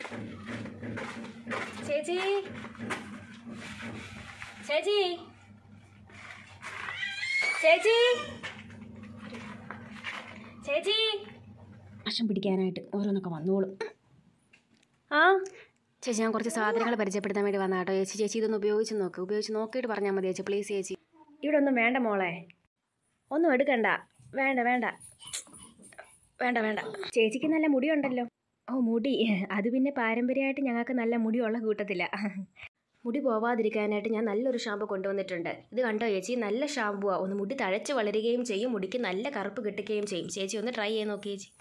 ചേച്ചി ചേച്ചി ചേച്ചി ചേച്ചി ഭക്ഷണം പിടിക്കാനായിട്ട് ഓരോന്നൊക്കെ വന്നോളും ആ ചേച്ചി ഞാൻ കുറച്ച് സാധനങ്ങൾ പരിചയപ്പെടുത്താൻ വേണ്ടി വന്ന കേട്ടോ ചേച്ചി ചേച്ചി ഇതൊന്ന് ഉപയോഗിച്ച് നോക്ക് ഉപയോഗിച്ച് നോക്കിയിട്ട് പറഞ്ഞാൽ മതി ചേച്ചി പ്ലീസ് ചേച്ചി ഇവിടെ ഒന്നും വേണ്ട മോളെ ഒന്നും എടുക്കണ്ട വേണ്ട വേണ്ട വേണ്ട വേണ്ട ചേച്ചിക്ക് നല്ല മുടിയുണ്ടല്ലോ ഓ മുടി അത് പിന്നെ പാരമ്പര്യമായിട്ട് ഞങ്ങൾക്ക് നല്ല മുടിയുള്ള കൂട്ടത്തില്ല മുടി പോവാതിരിക്കാനായിട്ട് ഞാൻ നല്ലൊരു ഷാമ്പു കൊണ്ടുവന്നിട്ടുണ്ട് ഇത് കണ്ടോ ചേച്ചി നല്ല ഷാമ്പുവാ ഒന്ന് മുടി തഴച്ച് വളരുകയും ചെയ്യും മുടിക്ക് നല്ല കറുപ്പ് കിട്ടുകയും ചെയ്യും ചേച്ചി ഒന്ന് ട്രൈ ചെയ്ത് നോക്കി ചേച്ചി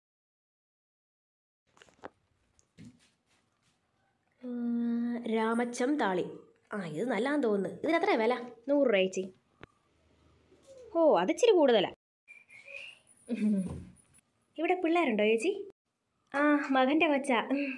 ഉം, രാമച്ചം താളി ആ ഇത് നല്ലതാന്ന് തോന്നുന്നു ഇതിന് എത്രയാ വില നൂറ് രൂപ ചേച്ചി ഓ അതിച്ചിരി കൂടുതലാ ഉം. ഇവിടെ പിള്ളേരുണ്ടോ ചേച്ചി ആ മകൻ്റെ കൊച്ച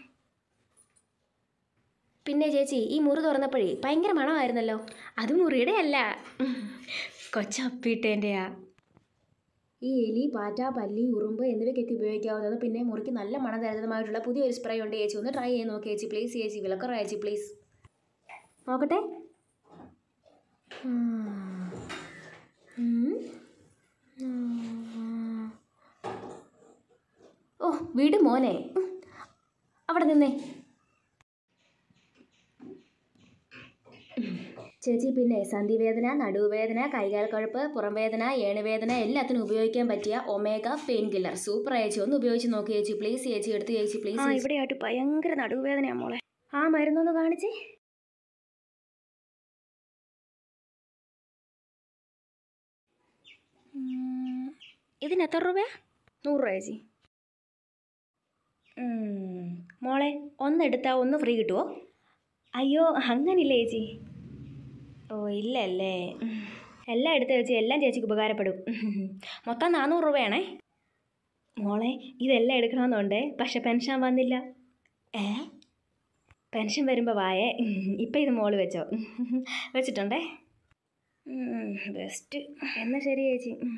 പിന്നെ ചേച്ചി ഈ മുറി തുറന്നപ്പോഴേ ഭയങ്കര മണമായിരുന്നല്ലോ അത് മുറിയുടെ അല്ല കൊച്ചപ്പിട്ടേൻ്റെയാ ഈ എലി പാറ്റ പല്ലി ഉറുമ്പ് എന്നിവയ്ക്കൊക്കെ ഉപയോഗിക്കാവുന്നത് പിന്നെ മുറിക്ക് നല്ല മണം തരുന്നതുമായിട്ടുള്ള പുതിയൊരു സ്പ്രേ ഉണ്ട് ചേച്ചി ഒന്ന് ട്രൈ ചെയ്ത് നോക്കി ചേച്ചി പ്ലീസ് ചേച്ചി വിലക്കുറ ചേച്ചി പ്ലീസ് നോക്കട്ടെ ഉം. ഉം. ഉം. ഓ വീട് മോനെ ഉം. അവിടെ നിന്നേ ചേച്ചി പിന്നെ സന്ധിവേദന നടുവേദന കൈകാൽ കഴുപ്പ് പുറംവേദന ഏണുവേദന എല്ലാത്തിനും ഉപയോഗിക്കാൻ പറ്റിയ ഒമേഗ പെയിൻ കില്ലർ സൂപ്പർ ചേച്ചി ഒന്ന് ഉപയോഗിച്ച് നോക്കി ചേച്ചി പ്ലീസ് ചേച്ചി എടുത്ത് ചേച്ചി പ്ലീസ് ഇവിടെയായിട്ട് ഭയങ്കര നടുവേദനയാ മോളെ ആ മരുന്നൊന്ന് കാണിച്ചേ ഉം, ഇതിന് എത്ര രൂപയാ നൂറ് രൂപ ചേച്ചി ഉം, മോളെ ഒന്നെടുത്താൽ ഒന്ന് ഫ്രീ കിട്ടുമോ അയ്യോ അങ്ങനില്ല ചേച്ചി ഓ ഇല്ല അല്ലേ ഉം. എല്ലാം എടുത്ത് വെച്ച് എല്ലാം ചേച്ചിക്ക് ഉപകാരപ്പെടും മൊത്തം നാനൂറ് രൂപയാണേ മോളെ ഇതെല്ലാം എടുക്കണമെന്നുണ്ട് പക്ഷെ പെൻഷൻ വന്നില്ല ഏ പെൻഷൻ വരുമ്പോൾ വായേ ഇപ്പം ഇത് മോള് വെച്ചോ വെച്ചിട്ടുണ്ടേ ബെസ്റ്റ് എന്നാൽ ശരി ചേച്ചി ഉം.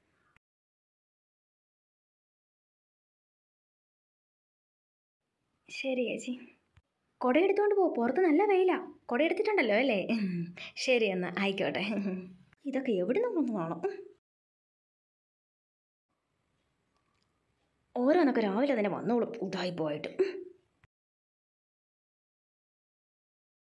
ശരി ചേച്ചി കുട എടുത്തുകൊണ്ട് പോ പുറത്ത് നല്ല വെയിലാ കുട എടുത്തിട്ടുണ്ടല്ലോ അല്ലേ ശരി എന്നാൽ ആയിക്കോട്ടെ ഇതൊക്കെ എവിടെ നിന്ന് കാണും ഓരോന്നൊക്കെ രാവിലെ തന്നെ വന്നോളും ഉടായി പോയിട്ട്